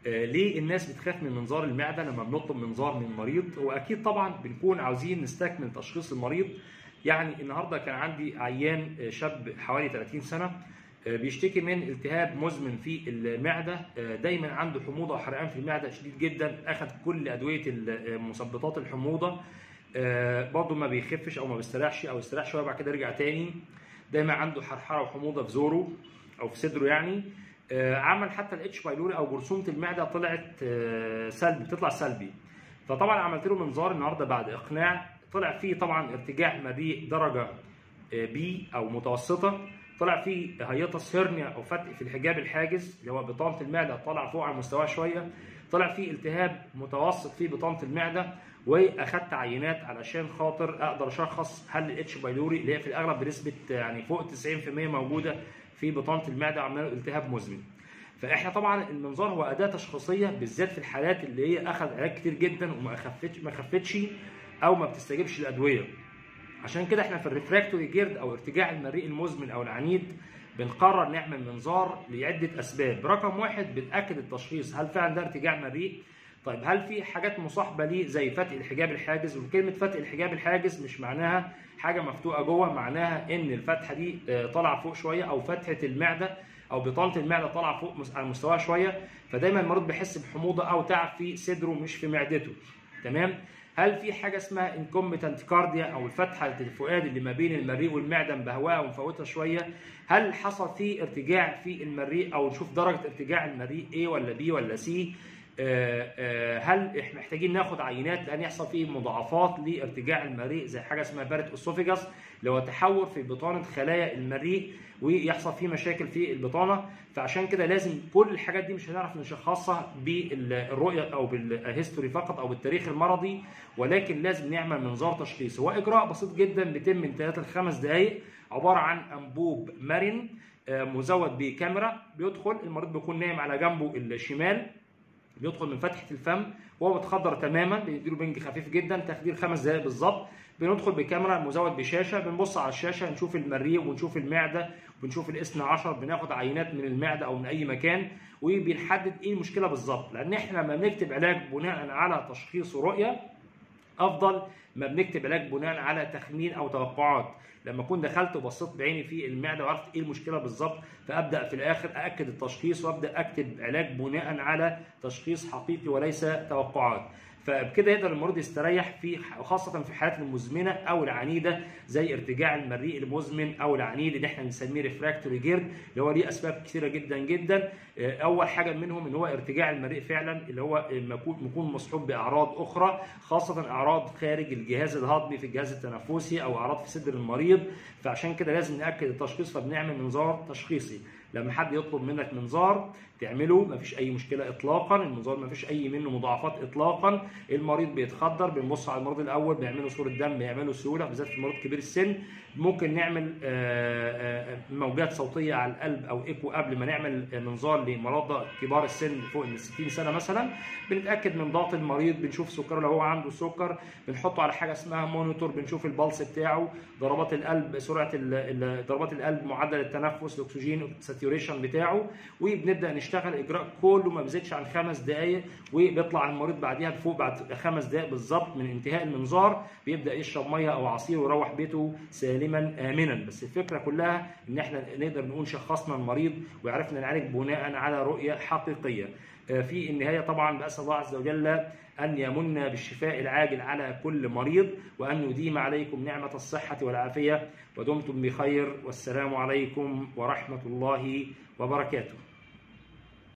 آه، ليه الناس بتخاف من منظار المعده لما بنطلب منظار من مريض هو اكيد طبعا بنكون عاوزين نستكمل تشخيص المريض يعني النهارده كان عندي عيان آه، شاب حوالي 30 سنه آه، بيشتكي من التهاب مزمن في المعده آه، دايما عنده حموضه وحرقان في المعده شديد جدا اخذ كل ادويه ال- مثبطات الحموضه آه، برضه ما بيخفش او ما بيستريحش او يستريح شويه بعد كده يرجع تاني دايما عنده حرحره وحموضه في زوره او في صدره يعني آه، عمل حتى الاتش بايلوري او جرثومه المعده طلعت آه، سلبي بتطلع سلبي فطبعا عملت له منظار النهارده بعد اقناع طلع فيه طبعا ارتجاع مريء درجه بي او متوسطه طلع فيه هيطس هرنيا او فتق في الحجاب الحاجز اللي هو بطانه المعده طلع فوق على مستواه شويه طلع فيه التهاب متوسط في بطانه المعده واخدت عينات علشان خاطر اقدر اشخص هل الاتش بايلوري اللي هي في الاغلب بنسبه يعني فوق 90% موجوده في بطانه المعده عمال التهاب مزمن فاحنا طبعا المنظار هو اداه تشخيصيه بالذات في الحالات اللي هي اخذ علاج كتير جدا وما خفتش ما خفتش او ما بتستجيبش الادويه عشان كده احنا في الريفراكتوري جيرد او ارتجاع المريء المزمن او العنيد بنقرر نعمل منظار لعده اسباب رقم واحد بناكد التشخيص هل فعلا ده ارتجاع مريء طيب هل في حاجات مصاحبه ليه زي فتق الحجاب الحاجز وكلمه فتق الحجاب الحاجز مش معناها حاجه مفتوحه جوه معناها ان الفتحه دي آه، طالعه فوق شويه او فتحه المعده او بطانه المعده طالعه فوق مس- على مستواها شويه فدايما المريض بيحس بحموضه او تعب في صدره مش في معدته تمام هل في حاجه اسمها انكومبتنت كارديا او الفتحه الفؤاد اللي ما بين المريء والمعده مبهواه ومفوتها شويه هل حصل فيه ارتجاع في المريء او نشوف درجه ارتجاع المريء A ولا B ولا C آه، آه، هل احنا محتاجين ناخد عينات لان يحصل فيه مضاعفات لارتجاع المريء زي حاجه اسمها بارت اسوفيجاس اللي هو تحور في بطانه خلايا المريء ويحصل فيه مشاكل في البطانه فعشان كده لازم كل الحاجات دي مش هنعرف نشخصها بالرؤيه او بالهيستوري فقط او بالتاريخ المرضي ولكن لازم نعمل منظار تشخيصي هو اجراء بسيط جدا بيتم من 3 ل 5 دقائق عباره عن انبوب مرن آه، مزود بكاميرا بيدخل المريض بيكون نايم على جنبه الشمال بيدخل من فتحه الفم وهو متخدر تماما بنديله بنج خفيف جدا تخدير خمس دقائق بالظبط بندخل بكاميرا مزود بشاشه بنبص على الشاشه نشوف المريء ونشوف المعده ونشوف الاثنى عشر بناخد عينات من المعده او من اي مكان وبنحدد ايه المشكله بالظبط لان احنا لما بنكتب علاج بناء على تشخيص ورؤيه افضل ما بنكتب علاج بناء على تخمين او توقعات لما اكون دخلت وبصيت بعيني في المعده وعرفت ايه المشكله بالظبط فابدا في الاخر ااكد التشخيص وابدا اكتب علاج بناء على تشخيص حقيقي وليس توقعات فبكده يقدر المريض يستريح في خاصه في الحالات المزمنه او العنيده زي ارتجاع المريء المزمن او العنيد اللي احنا بنسميه ريفراكتوري جيرد اللي هو ليه اسباب كثيره جدا جدا آه، اول حاجه منهم ان هو ارتجاع المريء فعلا اللي هو لما يكون يكون مصحوب باعراض اخرى خاصه اعراض خارج الجهاز الهضمي في الجهاز التنفسي او اعراض في صدر المريض فعشان كده لازم ناكد التشخيص فبنعمل منظار تشخيصي لما حد يطلب منك منظار تعمله مفيش اي مشكله اطلاقا المنظار مفيش اي منه مضاعفات اطلاقا المريض بيتخدر بنبص على المريض الاول بيعملوا صوره دم بيعملوا سيوله بالذات في المريض كبير السن ممكن نعمل آه، آه، موجات صوتيه على القلب او ايكو قبل ما نعمل منظار لمرضى كبار السن فوق ال 60 سنه مثلا بنتاكد من ضغط المريض بنشوف سكره لو هو عنده سكر بنحطه على حاجه اسمها مونيتور بنشوف البلس بتاعه ضربات القلب سرعه ال- ال- ضربات القلب معدل التنفس الاكسجين الساتيوريشن بتاعه وبنبدا نشتغل اجراء كله ما بيزيدش عن خمس دقائق وبيطلع المريض بعديها لفوق بعد خمس دقائق بالظبط من انتهاء المنظار بيبدا يشرب ميه او عصير ويروح بيته سالما امنا بس الفكره كلها ان احنا نقدر نقول شخصنا المريض وعرفنا نعالج بناء على رؤيه حقيقيه آه، في النهايه طبعا باسال الله عز وجل ان يمن بالشفاء العاجل على كل مريض وان يديم عليكم نعمه الصحه والعافيه ودمتم بخير والسلام عليكم ورحمه الله وبركاته